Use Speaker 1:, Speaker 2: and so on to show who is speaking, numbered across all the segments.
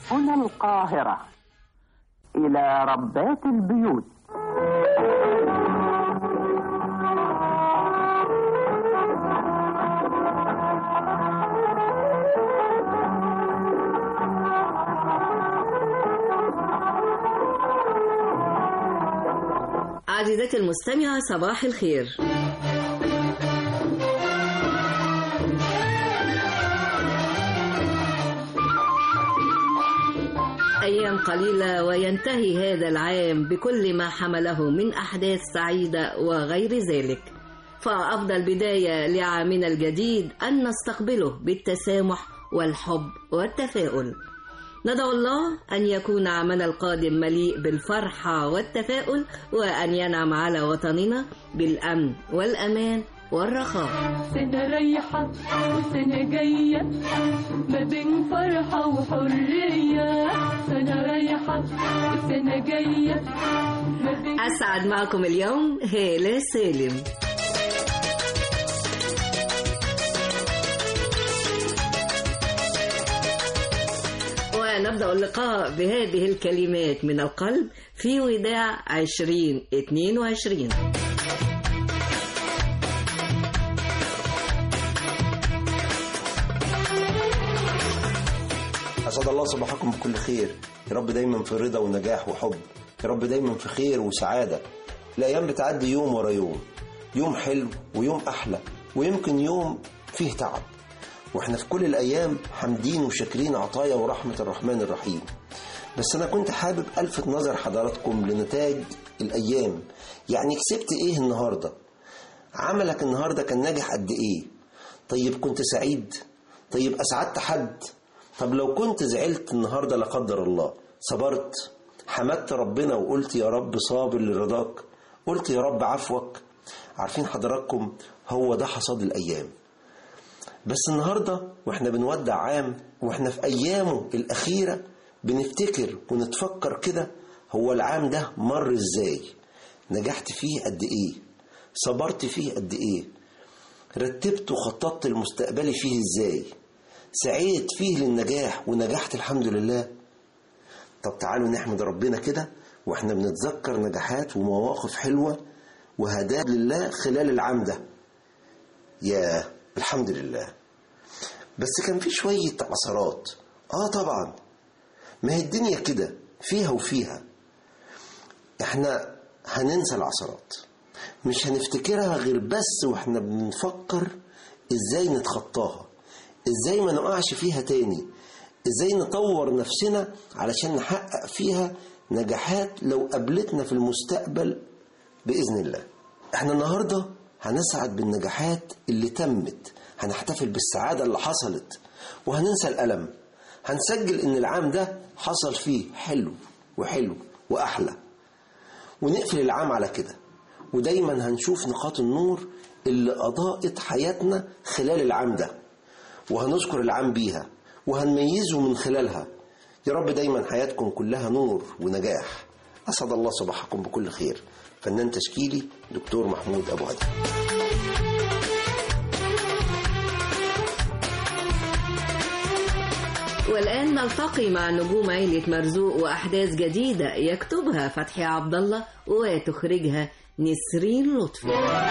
Speaker 1: هنا القاهرة إلى ربات البيوت
Speaker 2: عزيزتي المستمعة صباح الخير أيام قليلة وينتهي هذا العام بكل ما حمله من أحداث سعيدة وغير ذلك فأفضل بداية لعامنا الجديد أن نستقبله بالتسامح والحب والتفاؤل ندعو الله أن يكون عامنا القادم مليء بالفرحة والتفاؤل وأن ينعم على وطننا بالأمن والأمان والرخاء
Speaker 3: سنة رايحة وسنة جاية ما بين فرحة وحرية سنة رايحة وسنة جاية ما بين
Speaker 2: أسعد معكم اليوم هالة سالم ونبدأ اللقاء بهذه الكلمات من القلب في وداع 2022
Speaker 4: أسعد الله صباحكم بكل خير يا رب دايما في رضا ونجاح وحب يا رب دايما في خير وسعادة الأيام بتعدي يوم ورا يوم يوم حلو ويوم أحلى ويمكن يوم فيه تعب واحنا في كل الأيام حامدين وشاكرين عطايا ورحمة الرحمن الرحيم بس أنا كنت حابب ألفت نظر حضراتكم لنتائج الأيام يعني كسبت إيه النهاردة عملك النهاردة كان ناجح قد إيه طيب كنت سعيد طيب أسعدت حد طب لو كنت زعلت النهاردة لا قدر الله صبرت حمدت ربنا وقلت يا رب صابر لرضاك قلت يا رب عفوك عارفين حضراتكم هو ده حصاد الأيام بس النهاردة واحنا بنودع عام واحنا في أيامه الأخيرة بنفتكر ونتفكر كده هو العام ده مر ازاي نجحت فيه قد ايه صبرت فيه قد ايه رتبت وخططت لمستقبلي فيه ازاي سعيت فيه للنجاح ونجحت الحمد لله طب تعالوا نحمد ربنا كده واحنا بنتذكر نجاحات ومواقف حلوة وهدايا لله خلال العام ده يا الحمد لله بس كان في شوية عثرات اه طبعا ما هي الدنيا كده فيها وفيها احنا هننسى العثرات مش هنفتكرها غير بس واحنا بنفكر ازاي نتخطاها ازاي ما نقعش فيها تاني ازاي نطور نفسنا علشان نحقق فيها نجاحات لو قابلتنا في المستقبل بإذن الله احنا النهاردة هنسعد بالنجاحات اللي تمت هنحتفل بالسعادة اللي حصلت وهننسى الألم هنسجل ان العام ده حصل فيه حلو وحلو وأحلى ونقفل العام على كده ودايما هنشوف نقاط النور اللي أضاءت حياتنا خلال العام ده وهنذكر العام بيها وهنميزه من خلالها يا رب دايما حياتكم كلها نور ونجاح أسعد الله صباحكم بكل خير فنان تشكيلي دكتور محمود أبو هدى
Speaker 2: والآن نلتقي مع نجوم عيلة مرزوق وأحداث جديدة يكتبها فتحي عبد الله وتخرجها نسرين لطفي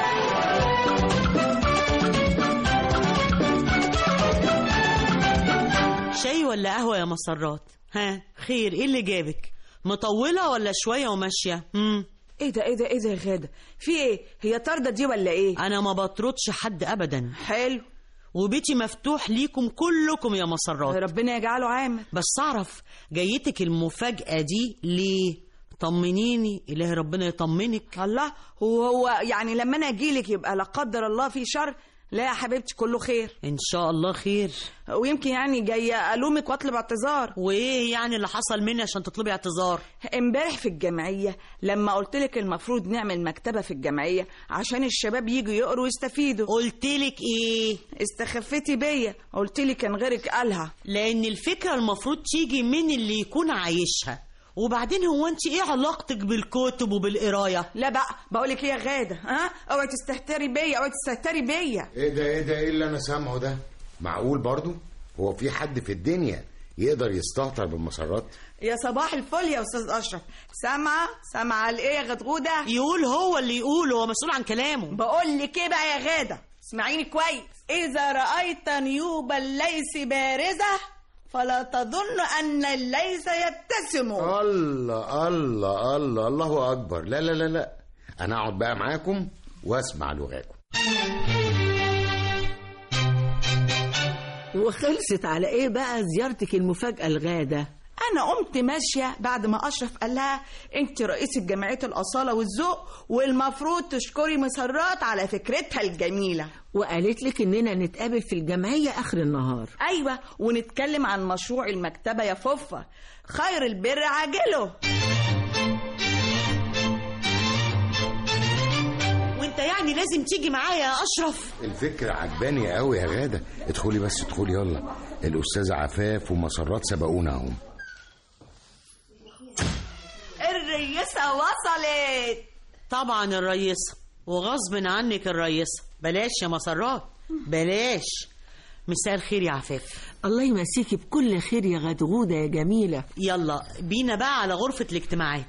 Speaker 5: شاي ولا قهوة يا مسرات ها خير ايه اللي جابك مطولة ولا شوية وماشية مم.
Speaker 6: ايه ده ايه ده ايه ده يا غاده في ايه هي طارده دي ولا ايه
Speaker 5: انا ما بطردش حد ابدا
Speaker 6: حلو
Speaker 5: وبيتي مفتوح ليكم كلكم يا مسرات
Speaker 6: ربنا يجعله عامر
Speaker 5: بس اعرف جايتك المفاجأة دي ليه طمنيني إله ربنا يطمنك
Speaker 6: الله هو هو يعني لما انا اجيلك يبقى لا قدر الله في شر لا يا حبيبتي كله خير
Speaker 5: إن شاء الله خير
Speaker 6: ويمكن يعني جايه الومك واطلب اعتذار
Speaker 5: وإيه يعني اللي حصل مني عشان تطلبي اعتذار
Speaker 6: امبارح في الجمعيه لما قلت لك المفروض نعمل مكتبه في الجمعيه عشان الشباب يجوا يقروا ويستفيدوا
Speaker 5: قلتلك إيه
Speaker 6: استخفتي بيا قلت لي كان غيرك قالها
Speaker 5: لأن الفكرة المفروض تيجي من اللي يكون عايشها وبعدين هو انت ايه علاقتك بالكتب وبالقرايه
Speaker 6: لا بقى بقول لك ايه يا غاده ها اوعي تستهتري بيا اوعي تستهتري بيا
Speaker 7: ايه ده ايه ده ايه اللي انا سامعه ده معقول برضو هو في حد في الدنيا يقدر يستهتر بالمسرات
Speaker 6: يا صباح الفل يا استاذ اشرف سامعه سامعه الايه يا غدغوده
Speaker 5: يقول هو اللي يقول هو مسؤول عن كلامه
Speaker 6: بقول لك ايه بقى يا غاده اسمعيني كويس اذا رايت نيوب الليث بارزه فلا تظن ان الليث يبتسم
Speaker 7: الله الله الله الله اكبر لا لا لا لا انا اقعد بقى معاكم واسمع لغاكم
Speaker 8: وخلصت على ايه بقى زيارتك المفاجأة الغادة
Speaker 6: انا قمت ماشيه بعد ما اشرف قال لها انت رئيسه جمعيه الاصاله والذوق والمفروض تشكري مسرات على فكرتها الجميله
Speaker 8: وقالت لك اننا نتقابل في الجمعية اخر النهار
Speaker 6: ايوه ونتكلم عن مشروع المكتبه يا فوفا خير البر عاجله
Speaker 5: وانت يعني لازم تيجي معايا يا اشرف
Speaker 7: الفكرة عجباني قوي يا غادة ادخلي بس ادخلي يلا الأستاذة عفاف ومسرات سبقونا اهم
Speaker 6: الريسه وصلت
Speaker 5: طبعا الريسة وغصب عنك الريسة بلاش يا مسرات بلاش مساء الخير يا عفاف
Speaker 8: الله يمسيكي بكل خير يا غدغودة يا جميلة
Speaker 5: يلا بينا بقى على غرفة الاجتماعات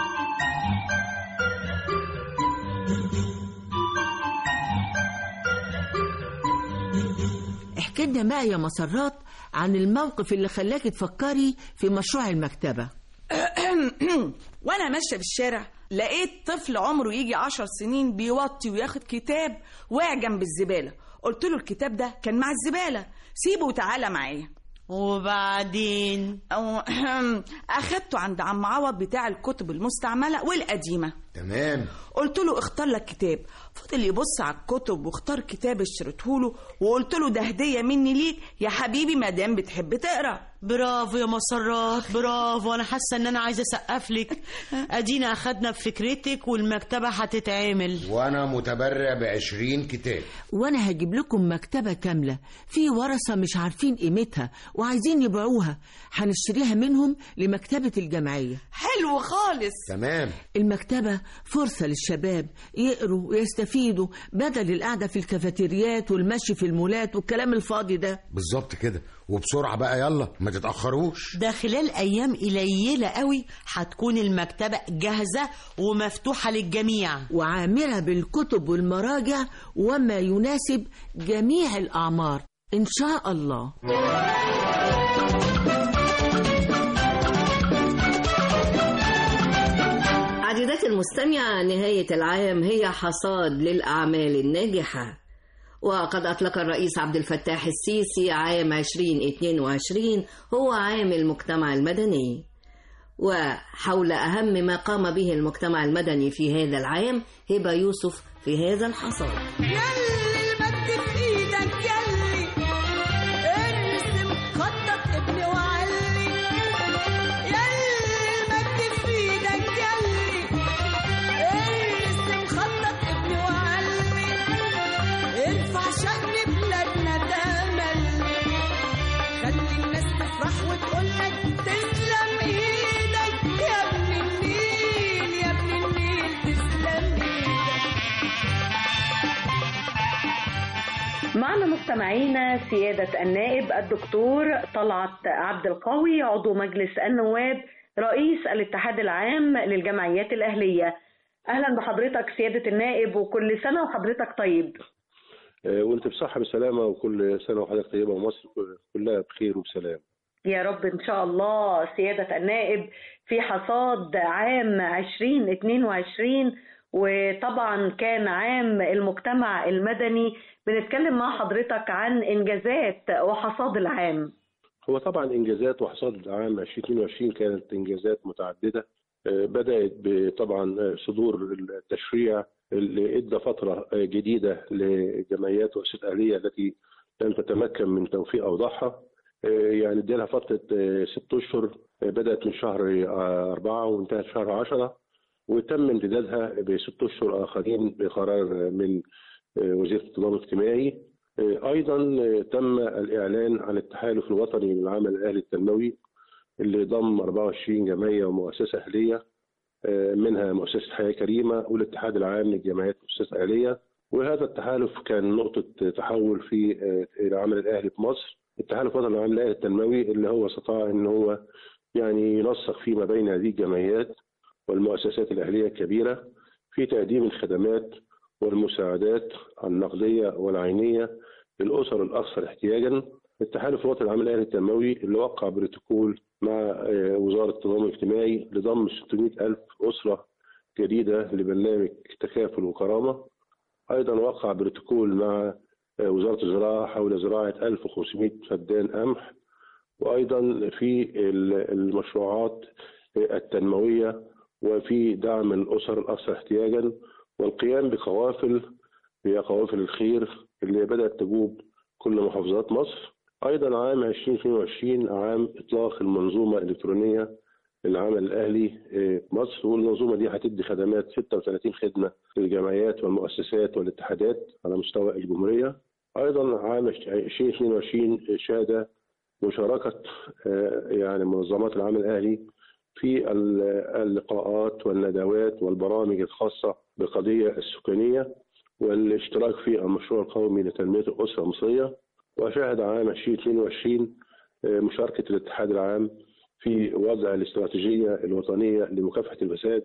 Speaker 8: احكي لنا بقى يا مسرات عن الموقف اللي خلاكي تفكري في مشروع المكتبة
Speaker 6: وانا ماشيه في الشارع لقيت طفل عمره يجي عشر سنين بيوطي وياخد كتاب واقع جنب الزباله قلت له الكتاب ده كان مع الزباله سيبه وتعالى معايا
Speaker 5: وبعدين
Speaker 6: أو اخدته عند عم عوض بتاع الكتب المستعمله والقديمه
Speaker 7: تمام
Speaker 6: قلت له اختار لك كتاب فضل يبص على الكتب واختار كتاب اشتريته له وقلت له ده هديه مني ليك يا حبيبي ما دام بتحب تقرا
Speaker 5: برافو يا مسرات برافو انا حاسه ان انا عايزه اسقف لك ادينا اخدنا بفكرتك والمكتبه هتتعمل
Speaker 7: وأنا متبرع بعشرين كتاب
Speaker 8: وانا هجيب لكم مكتبة كاملة في ورثة مش عارفين قيمتها وعايزين يبيعوها هنشتريها منهم لمكتبة الجمعية
Speaker 6: حلو خالص
Speaker 7: تمام
Speaker 8: المكتبة فرصة للشباب يقروا ويستفيدوا بدل القعدة في الكافيتريات والمشي في المولات والكلام الفاضي ده
Speaker 7: بالظبط كده وبسرعة بقى يلا ما تتأخروش
Speaker 5: ده خلال ايام قليله قوي هتكون المكتبه جاهزه ومفتوحه للجميع
Speaker 8: وعامرة بالكتب والمراجع وما يناسب جميع الأعمار إن شاء الله
Speaker 2: عزيزاتي المستمعة نهاية العام هي حصاد للأعمال الناجحة وقد أطلق الرئيس عبد الفتاح السيسي عام 2022 هو عام المجتمع المدني وحول أهم ما قام به المجتمع المدني في هذا العام هبة يوسف في هذا الحصاد
Speaker 3: يلي المد في ايدك يلي ارسم خطك ابن وعلي يلي المد في ايدك يلي ارسم خطك ابن وعلي ارفع شأن بلادنا تملي خلي الناس تفرح وتقول لك تسلم ايدك يا ابن النيل يا ابن النيل تسلم ايدك
Speaker 9: معنا مستمعينا سيادة النائب الدكتور طلعت عبد القوي عضو مجلس النواب رئيس الاتحاد العام للجمعيات الأهلية أهلا بحضرتك سيادة النائب وكل سنة وحضرتك طيب
Speaker 10: آه، وانت بصحة بسلامة وكل سنة وحضرتك طيبة ومصر كلها بخير وبسلام
Speaker 9: يا رب إن شاء الله سيادة النائب في حصاد عام 2022 وطبعا كان عام المجتمع المدني بنتكلم مع حضرتك عن إنجازات وحصاد العام
Speaker 10: هو طبعا انجازات وحصاد عام 2022 كانت انجازات متعددة آه، بدأت بطبعا آه، صدور التشريع اللي ادى فترة آه، جديدة لجمعيات وأسس آلية التي لم تتمكن من توفيق أوضاعها آه، يعني اديلها فترة آه، ست أشهر آه، بدأت من شهر آه، أربعة وانتهت شهر عشرة وتم امتدادها بست أشهر آخرين بقرار من آه، وزيرة التضامن الاجتماعي آه، أيضا آه، تم الإعلان عن التحالف الوطني للعمل الأهلي التنموي اللي ضم 24 جمعية ومؤسسة أهلية آه، منها مؤسسة حياة كريمة والاتحاد العام للجمعيات والمؤسسات الأهلية وهذا التحالف كان نقطة تحول في آه، العمل الأهلي في مصر التحالف الوطني العام للأهلي التنموي اللي هو استطاع ان هو يعني ينسق فيما بين هذه الجمعيات والمؤسسات الأهلية الكبيرة في تقديم الخدمات والمساعدات النقدية والعينية للأسر الأكثر احتياجا التحالف الوطني العام للأهلي التنموي اللي وقع بروتوكول مع آه، وزارة التضامن الاجتماعي لضم 600 ألف أسرة جديدة لبرنامج تكافل وكرامة أيضا وقع بروتوكول مع آه، وزارة الزراعة حول زراعة 1500 فدان قمح وأيضا في ال- المشروعات التنموية وفي دعم الأسر الأكثر احتياجا والقيام بقوافل هي قوافل الخير اللي بدأت تجوب كل محافظات مصر أيضا عام 2022 عام إطلاق المنظومة الإلكترونية للعمل الأهلي آه، مصر والمنظومة دي هتدي خدمات 36 خدمة للجمعيات والمؤسسات والاتحادات على مستوى الجمهورية أيضا عام 2022 شهد مشاركة آه، يعني منظمات العمل الأهلي في ال- اللقاءات والندوات والبرامج الخاصة بالقضية السكانية والاشتراك في المشروع القومي لتنمية الأسرة المصرية وشهد عام 2022 آه، مشاركة الاتحاد العام في وضع الاستراتيجية الوطنية لمكافحة الفساد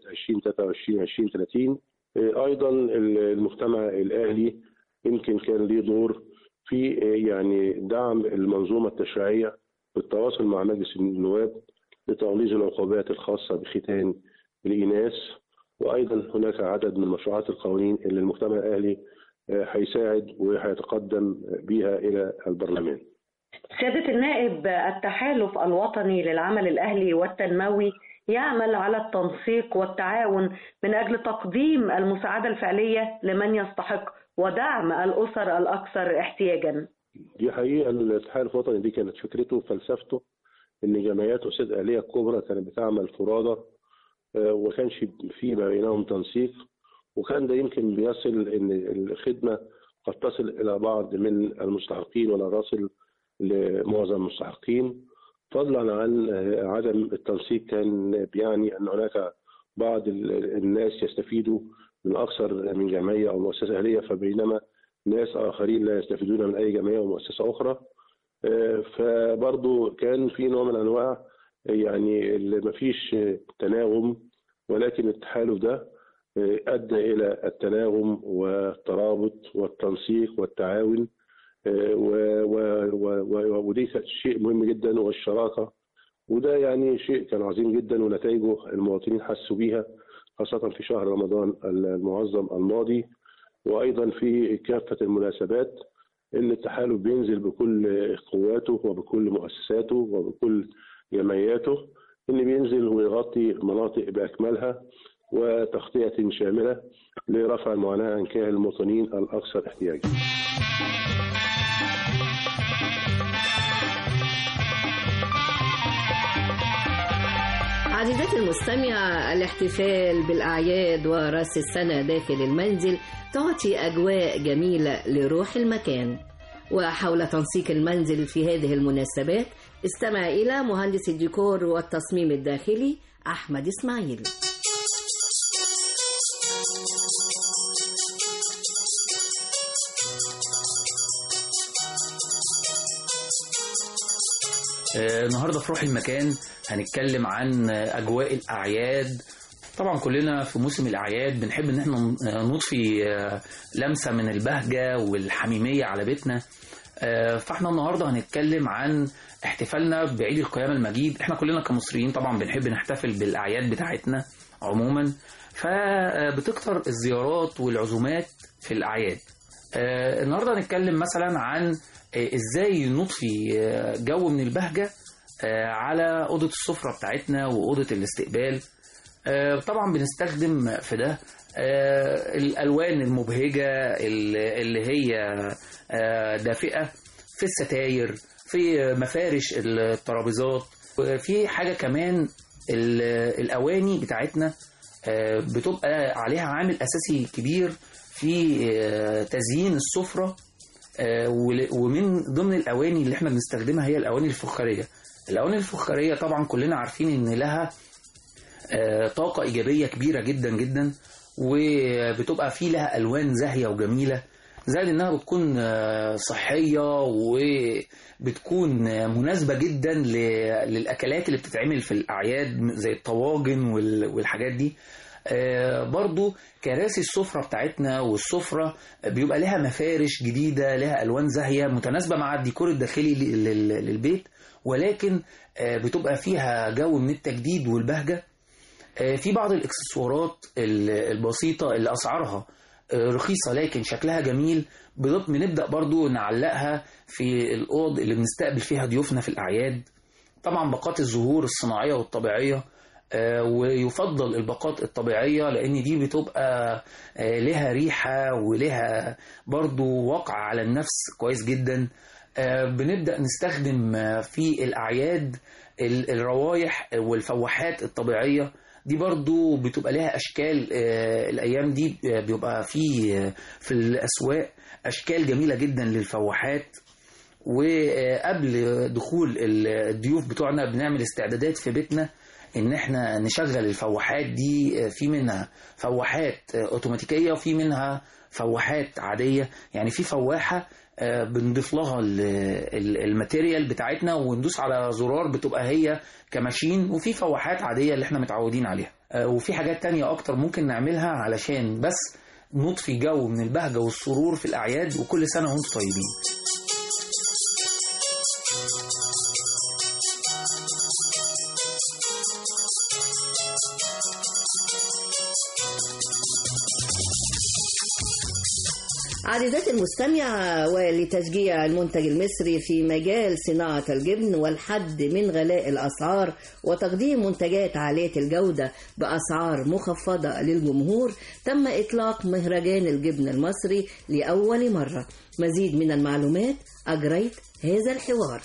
Speaker 10: 2023-2030 آه، أيضا المجتمع الأهلي يمكن كان ليه دور في آه، يعني دعم المنظومة التشريعية بالتواصل مع مجلس النواب لتغليظ العقوبات الخاصة بختان الإناث وأيضا هناك عدد من مشروعات القوانين اللي المجتمع الأهلي آه، هيساعد وهيتقدم بها إلى البرلمان
Speaker 9: سيادة النائب التحالف الوطني للعمل الأهلي والتنموي يعمل على التنسيق والتعاون من أجل تقديم المساعدة الفعلية لمن يستحق ودعم الأسر الأكثر احتياجا
Speaker 10: دي حقيقة الاتحاد الوطني دي كانت فكرته وفلسفته إن جمعيات أسد آلية كبرى كانت بتعمل فرادى آه، وما كانش في ما بينهم تنسيق وكان ده يمكن بيصل إن الخدمة قد تصل إلى بعض من المستحقين ولا تصل لمعظم المستحقين فضلا عن آه، عدم التنسيق كان بيعني أن هناك بعض ال- الناس يستفيدوا من أكثر من جمعية أو مؤسسة أهلية فبينما ناس آخرين لا يستفيدون من أي جمعية أو مؤسسة أخرى آه، فبرضو كان في نوع من أنواع يعني اللي مفيش تناغم ولكن التحالف ده آه، أدى إلى التناغم والترابط والتنسيق والتعاون آه، و- و- و- و- ودي كانت شيء مهم جدا والشراكة وده يعني شيء كان عظيم جدا ونتائجه المواطنين حسوا بيها خاصة في شهر رمضان المعظم الماضي وأيضا في كافة المناسبات إن التحالف بينزل بكل قواته وبكل مؤسساته وبكل جمعياته إن بينزل ويغطي مناطق بأكملها وتغطية شاملة لرفع المعاناة عن كاهل المواطنين الأكثر احتياجا
Speaker 2: عزيزاتي المستمعة الاحتفال بالأعياد ورأس السنة داخل المنزل تعطي أجواء جميلة لروح المكان وحول تنسيق المنزل في هذه المناسبات استمع إلى مهندس الديكور والتصميم الداخلي أحمد إسماعيل
Speaker 11: آه، النهارده في روح المكان هنتكلم عن آه، اجواء الاعياد طبعا كلنا في موسم الاعياد بنحب ان احنا نضفي آه، لمسه من البهجه والحميميه على بيتنا آه، فاحنا النهارده هنتكلم عن احتفالنا بعيد القيامه المجيد احنا كلنا كمصريين طبعا بنحب نحتفل بالاعياد بتاعتنا عموما فبتكتر الزيارات والعزومات في الاعياد آه، النهارده هنتكلم مثلا عن آه، ازاي نضفي آه، جو من البهجه آه، على اوضه السفره بتاعتنا واوضه الاستقبال آه، طبعا بنستخدم في ده آه، الالوان المبهجه اللي اللي هي آه، دافئه في الستاير في مفارش الترابيزات في حاجه كمان ال- الاواني بتاعتنا آه، بتبقى عليها عامل اساسي كبير في آه، تزيين السفره آه، ول- ومن ضمن الاواني اللي احنا بنستخدمها هي الاواني الفخاريه الاواني الفخاريه طبعا كلنا عارفين ان لها آه، طاقه ايجابيه كبيره جدا جدا وبتبقى في لها الوان زاهيه وجميله زائد انها بتكون آه، صحيه وبتكون آه، مناسبه جدا ل- للاكلات اللي بتتعمل في الاعياد زي الطواجن وال- والحاجات دي آه، برضو كراسي السفرة بتاعتنا والسفرة بيبقى لها مفارش جديدة لها ألوان زاهية متناسبة مع الديكور الداخلي لل- لل- للبيت ولكن آه، بتبقى فيها جو من التجديد والبهجة آه، في بعض الاكسسوارات ال- البسيطة اللي أسعارها آه، رخيصة لكن شكلها جميل بنب- بنبدأ برضو نعلقها في الأوض اللي بنستقبل فيها ضيوفنا في الأعياد طبعا باقات الزهور الصناعية والطبيعية آه، ويفضل الباقات الطبيعية لأن دي بتبقى آه، لها ريحة ولها برضو وقع على النفس كويس جدا آه، بنبدأ نستخدم آه، في الأعياد ال- الروايح والفواحات الطبيعية دي برضو بتبقى لها أشكال آه، الأيام دي آه، بيبقى في آه، في الأسواق أشكال جميلة جدا للفواحات وقبل دخول الضيوف بتوعنا بنعمل استعدادات في بيتنا ان احنا نشغل الفواحات دي في منها فواحات اوتوماتيكيه وفي منها فواحات عاديه يعني في فواحه آه، بنضيف لها ال- ال- الماتيريال بتاعتنا وندوس على زرار بتبقى هي كماشين وفي فواحات عاديه اللي احنا متعودين عليها آه، وفي حاجات تانية اكتر ممكن نعملها علشان بس نضفي جو من البهجه والسرور في الاعياد وكل سنه وانتم طيبين
Speaker 2: عزيزاتي المستمعة ولتشجيع المنتج المصري في مجال صناعة الجبن والحد من غلاء الأسعار وتقديم منتجات عالية الجودة بأسعار مخفضة للجمهور تم إطلاق مهرجان الجبن المصري لأول مرة مزيد من المعلومات أجريت هذا الحوار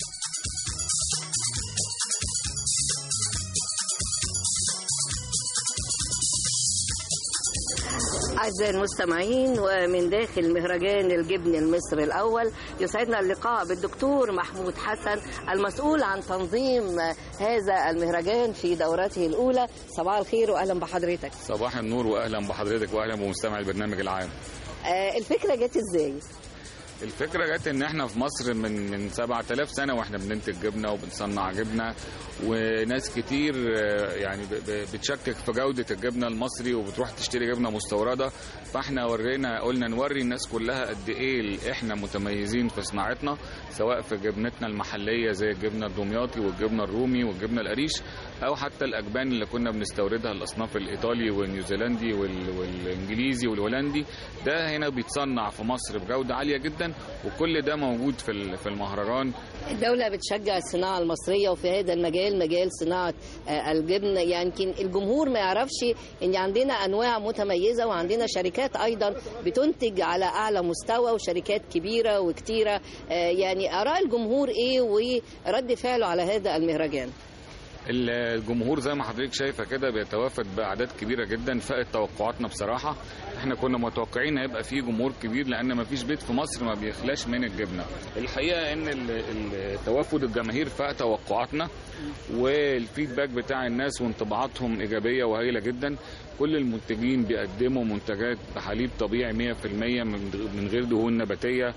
Speaker 2: أعزائي المستمعين ومن داخل مهرجان الجبن المصري الأول يسعدنا اللقاء بالدكتور محمود حسن المسؤول عن تنظيم هذا المهرجان في دورته الأولى صباح الخير وأهلا بحضرتك
Speaker 12: صباح النور واهلا بحضرتك واهلا بمستمع البرنامج العام
Speaker 2: آه، الفكرة جت إزاي؟
Speaker 12: الفكره جت ان احنا في مصر من من 7000 سنه واحنا بننتج جبنه وبنصنع جبنه وناس كتير آه، يعني ب- ب- بتشكك في جوده الجبنه المصري وبتروح تشتري جبنه مستورده فاحنا ورينا قلنا نوري الناس كلها قد ايه ال- احنا متميزين في صناعتنا سواء في جبنتنا المحليه زي الجبنه الدمياطي والجبنه الرومي والجبنه القريش او حتى الاجبان اللي كنا بنستوردها الاصناف الايطالي والنيوزيلندي وال- والانجليزي والهولندي ده هنا بيتصنع في مصر بجوده عاليه جدا وكل ده موجود في ال- في المهرجان
Speaker 2: الدولة بتشجع الصناعة المصرية وفي هذا المجال مجال صناعة آه، الجبن يعني يمكن الجمهور ما يعرفش ان عندنا انواع متميزة وعندنا شركات ايضا بتنتج على اعلى مستوى وشركات كبيرة وكتيرة آه، يعني اراء الجمهور ايه ورد فعله على هذا المهرجان
Speaker 12: الجمهور زي ما حضرتك شايفه كده بيتوافد باعداد كبيره جدا فاقت توقعاتنا بصراحه احنا كنا متوقعين هيبقى فيه جمهور كبير لان ما فيش بيت في مصر ما بيخلاش من الجبنه الحقيقه ان ال- ال- توافد الجماهير فاق توقعاتنا والفيدباك بتاع الناس وانطباعاتهم ايجابيه وهائله جدا كل المنتجين بيقدموا منتجات بحليب طبيعي 100% من من غير دهون نباتيه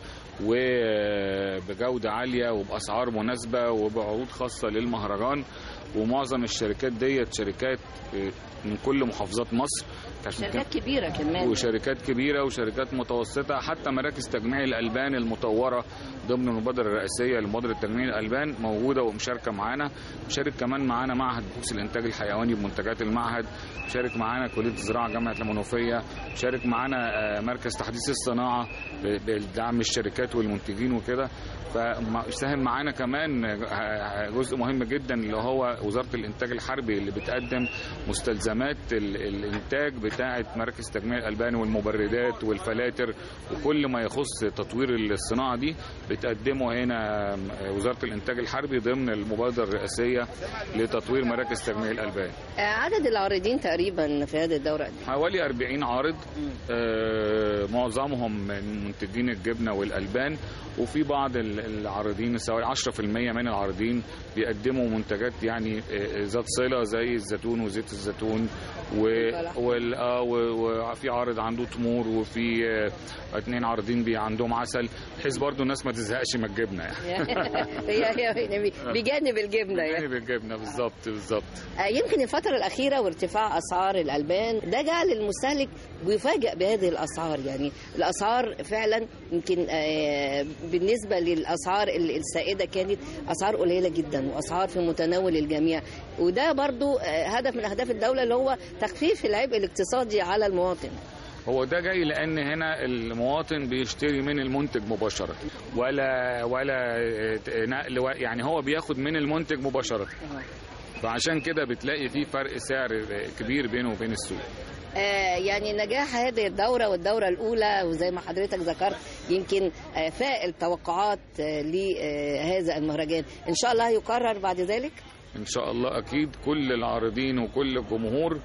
Speaker 12: وبجوده عاليه وباسعار مناسبه وبعروض خاصه للمهرجان ومعظم الشركات ديت شركات من كل محافظات مصر عشان كده-
Speaker 2: شركات كبيرة كمان
Speaker 12: وشركات كبيرة وشركات متوسطة حتى مراكز تجميع الألبان المطورة ضمن المبادرة الرئاسية لمبادرة تجميع الألبان موجودة ومشاركة معانا مشارك كمان معانا معهد بحوث الإنتاج الحيواني بمنتجات المعهد مشارك معانا كلية الزراعة جامعة المنوفية مشارك معانا آه، مركز تحديث الصناعة ب- بدعم الشركات والمنتجين وكده فساهم معانا كمان آه، جزء مهم جدا اللي هو وزارة الإنتاج الحربي اللي بتقدم مستلزمات ال- الإنتاج بتاعة مركز تجميع الألبان والمبردات والفلاتر وكل ما يخص تطوير الصناعة دي بتقدمه هنا وزارة الإنتاج الحربي ضمن المبادرة الرئاسية لتطوير مراكز تجميع الألبان
Speaker 2: آه، عدد العارضين تقريبا في هذه الدورة قد إيه؟
Speaker 12: حوالي 40 عارض آه، معظمهم من منتجين الجبنه والالبان وفي بعض ال- العارضين سواء 10% من العارضين بيقدموا منتجات يعني آه، ذات صله زي الزيتون وزيت الزيتون عارضين و... وال... آه و- وفي عارض عنده تمور وفي آه، اتنين عارضين بي عندهم عسل بحيث برضو الناس ما تزهقش من الجبنه يعني
Speaker 2: هي هي يعني بجانب الجبنه يعني
Speaker 12: يعني بالجبنه بالظبط بالظبط
Speaker 2: آه، يمكن الفترة الأخيرة وارتفاع أسعار الألبان ده جعل المستهلك بيفاجئ بهذه الأسعار يعني الأسعار فعلا يمكن آه، بالنسبة للأسعار ال- السائدة كانت أسعار قليلة جدا وأسعار في متناول الجميع وده برضو آه، هدف من أهداف الدولة اللي هو تخفيف العبء الاقتصادي على المواطن
Speaker 12: هو ده جاي لان هنا المواطن بيشتري من المنتج مباشره ولا ولا آه، نقل و- يعني هو بياخد من المنتج مباشره فعشان كده بتلاقي في فرق سعر كبير بينه وبين السوق
Speaker 2: آه، يعني نجاح هذه الدورة والدورة الأولى وزي ما حضرتك ذكرت يمكن آه، فاق التوقعات آه، لهذا المهرجان إن شاء الله يكرر بعد ذلك
Speaker 12: ان شاء الله اكيد كل العارضين وكل الجمهور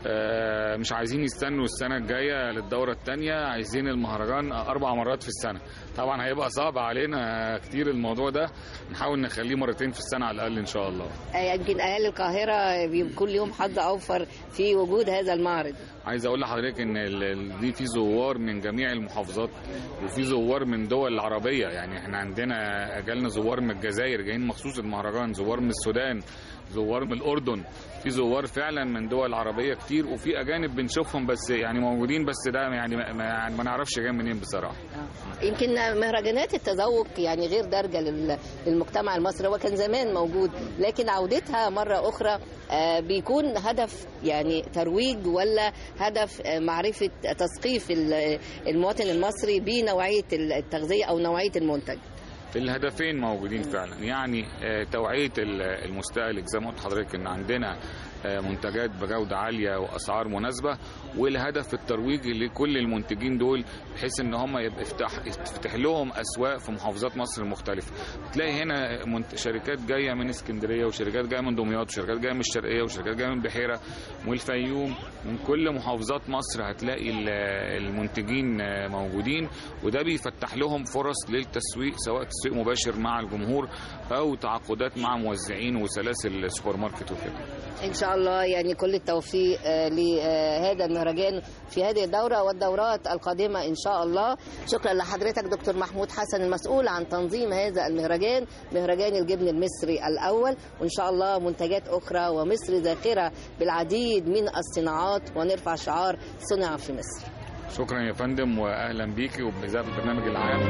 Speaker 12: آه، مش عايزين يستنوا السنه الجايه للدوره الثانيه عايزين المهرجان اربع مرات في السنه طبعا هيبقى صعب علينا كتير الموضوع ده نحاول نخليه مرتين في السنه على الاقل ان شاء الله
Speaker 2: آه، يمكن أهالي القاهرة بيكون لهم حظ أوفر في وجود هذا المعرض
Speaker 12: عايز اقول لحضرتك ان ال- ال- دي في زوار من جميع المحافظات وفي زوار من دول العربيه يعني احنا عندنا جالنا زوار من الجزائر جايين مخصوص المهرجان زوار من السودان زوار من الاردن في زوار فعلا من دول عربيه كتير وفي اجانب بنشوفهم بس يعني موجودين بس ده يعني ما, ما, يعني ما نعرفش جاي منين بصراحه
Speaker 2: يمكن مهرجانات التذوق يعني غير دارجة لل- للمجتمع المصري هو كان زمان موجود لكن عودتها مرة أخرى آه، بيكون هدف يعني ترويج ولا هدف آه، معرفة تثقيف ال- المواطن المصري بنوعية التغذية أو نوعية المنتج
Speaker 12: الهدفين موجودين فعلا يعني آه، توعية ال- المستهلك زي ما قلت لحضرتك ان عندنا آه، منتجات بجودة عالية واسعار مناسبة والهدف الترويجي لكل المنتجين دول بحيث ان هم يبقى يفتح يفتح لهم اسواق في محافظات مصر المختلفة تلاقي هنا منت- شركات جاية من اسكندرية وشركات جاية من دمياط وشركات جاية من الشرقية وشركات جاية من بحيرة والفيوم من كل محافظات مصر هتلاقي ال- المنتجين آه، موجودين وده بيفتح لهم فرص للتسويق سواء تسويق مباشر مع الجمهور او تعاقدات مع موزعين وسلاسل السوبر ماركت وكده
Speaker 2: إن شاء الله يعني كل التوفيق آه، لهذا المهرجان في هذه الدورة والدورات القادمة إن شاء الله شكرا لحضرتك دكتور محمود حسن المسؤول عن تنظيم هذا المهرجان مهرجان الجبن المصري الأول وإن شاء الله منتجات أخرى ومصر ذاخرة بالعديد من الصناعات ونرفع شعار صنع في مصر
Speaker 12: شكرا يا فندم واهلا بيكي وبإذاعة البرنامج العام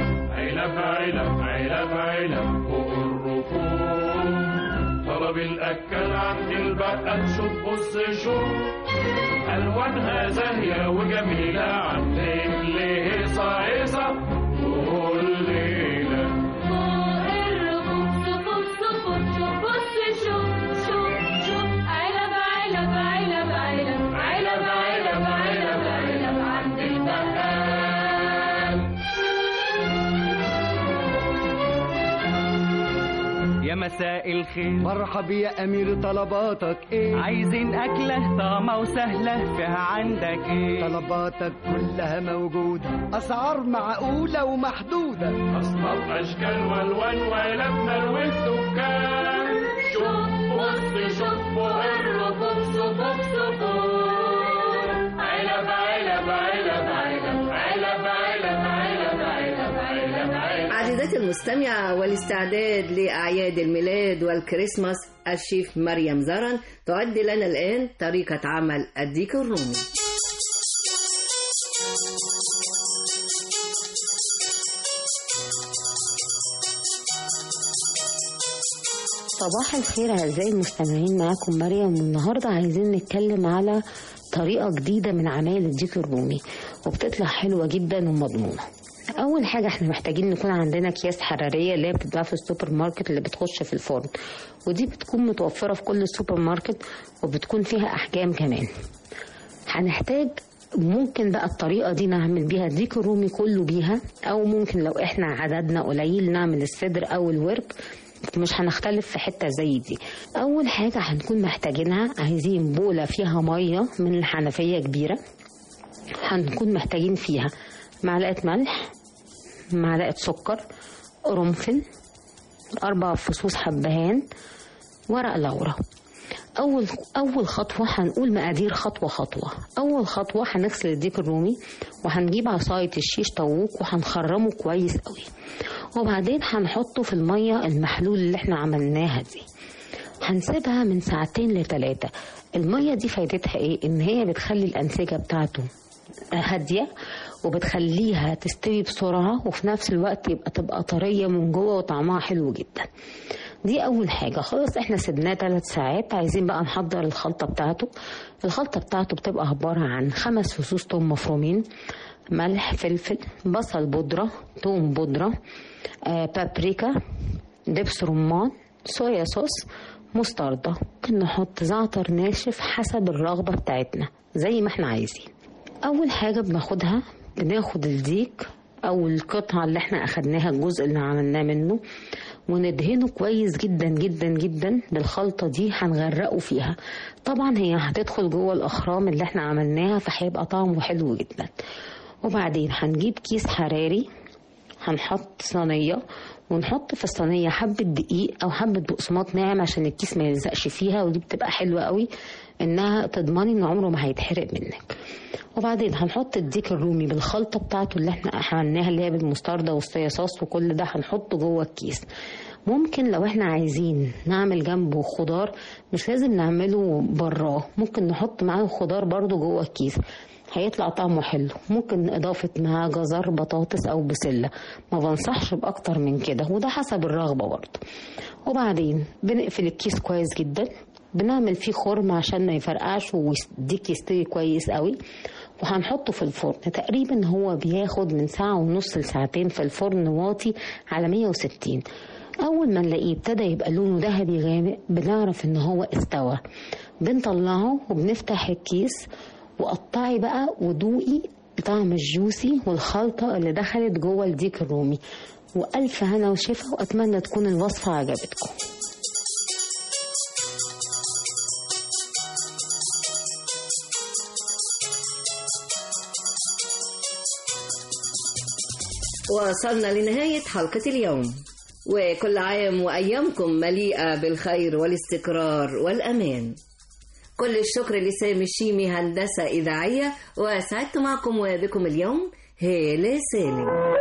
Speaker 13: علب علب علب علب فوق الركوب طلب الأكل عند البقال شوف بص شوف ألوانها زاهية وجميلة عاملين ليه هيصة هيصة كل ليلة علب علب علب علب عند البقال
Speaker 14: يا مساء الخير مرحب يا امير طلباتك ايه عايزين اكله طعمه وسهله فيها عندك ايه طلباتك كلها موجوده اسعار معقوله ومحدوده
Speaker 13: أصناف أشكال وألوان ولما والدكان شوف بص شوف فوق الرفوف صفوف صفوف علب علب علب علب علب علب علب علب علب علب
Speaker 2: عزيزتي المستمعة والاستعداد لأعياد الميلاد والكريسماس الشيف مريم زرن تعد لنا الآن طريقة عمل الديك الرومي
Speaker 15: صباح الخير أعزائي المستمعين معاكم مريم والنهاردة عايزين نتكلم على طريقة جديدة من عمايل الديك الرومي وبتطلع حلوة جدا ومضمونة أول حاجة احنا محتاجين نكون عندنا أكياس حرارية اللي هي بتتباع في السوبر ماركت اللي بتخش في الفرن ودي بتكون متوفرة في كل السوبر ماركت وبتكون فيها أحجام كمان هنحتاج ممكن بقى الطريقة دي نعمل بيها ديك الرومي كله بيها أو ممكن لو احنا عددنا قليل نعمل الصدر أو الورك مش هنختلف في حتة زي دي أول حاجة هنكون محتاجينها عايزين بولة فيها مية من الحنفية كبيرة هنكون محتاجين فيها معلقة ملح معلقة سكر قرنفل أربع فصوص حبهان ورق لورا اول اول خطوه هنقول مقادير خطوه خطوه اول خطوه هنغسل الديك الرومي وهنجيب عصايه الشيش طاووق وهنخرمه كويس قوي وبعدين هنحطه في الميه المحلول اللي احنا عملناها دي هنسيبها من ساعتين لثلاثة المية دي فايدتها ايه ان هي بتخلي الانسجة بتاعته هادية وبتخليها تستوي بسرعة وفي نفس الوقت يبقى تبقى طرية من جوه وطعمها حلو جدا دي اول حاجة خلاص احنا سيبناه ثلاث ساعات عايزين بقى نحضر الخلطة بتاعته الخلطة بتاعته بتبقى عبارة عن خمس فصوص توم مفرومين ملح فلفل بصل بودرة توم بودرة آه بابريكا دبس رمان صويا صوص مستردة ممكن نحط زعتر ناشف حسب الرغبة بتاعتنا زي ما احنا عايزين أول حاجة بناخدها بناخد الديك أو القطعة اللي احنا أخدناها الجزء اللي عملناه منه وندهنه كويس جدا جدا جدا بالخلطة دي هنغرقه فيها طبعا هي هتدخل جوه الأخرام اللي احنا عملناها فهيبقى طعمه حلو جدا وبعدين هنجيب كيس حراري هنحط صينية ونحط في الصينية حبة دقيق أو حبة بقسماط ناعم عشان الكيس ما يلزقش فيها ودي بتبقى حلوة قوي إنها تضمني إن عمره ما هيتحرق منك وبعدين هنحط الديك الرومي بالخلطة بتاعته اللي احنا عملناها اللي هي بالمستردة والصويا صوص وكل ده هنحطه جوه الكيس ممكن لو احنا عايزين نعمل جنبه خضار مش لازم نعمله براه ممكن نحط معاه خضار برضو جوه الكيس هيطلع طعمه حلو ممكن إضافة معاه جزر بطاطس أو بسلة ما بنصحش بأكتر من كده وده حسب الرغبة برضه وبعدين بنقفل الكيس كويس جدا بنعمل فيه خرم عشان ما يفرقعش ويديك يستوي كويس قوي وهنحطه في الفرن تقريبا هو بياخد من ساعة ونص لساعتين في الفرن واطي على 160 أول ما نلاقيه ابتدى يبقى لونه ذهبي غامق بنعرف إن هو استوى بنطلعه وبنفتح الكيس وقطعي بقى ودوقي طعم الجوسي والخلطة اللي دخلت جوه الديك الرومي وألف هنا وشفا وأتمنى تكون الوصفة عجبتكم
Speaker 2: وصلنا لنهاية حلقة اليوم وكل عام وأيامكم مليئة بالخير والاستقرار والأمان كل الشكر لسامي الشيمي هندسة إذاعية وسعدت معكم وبكم اليوم هالة سالم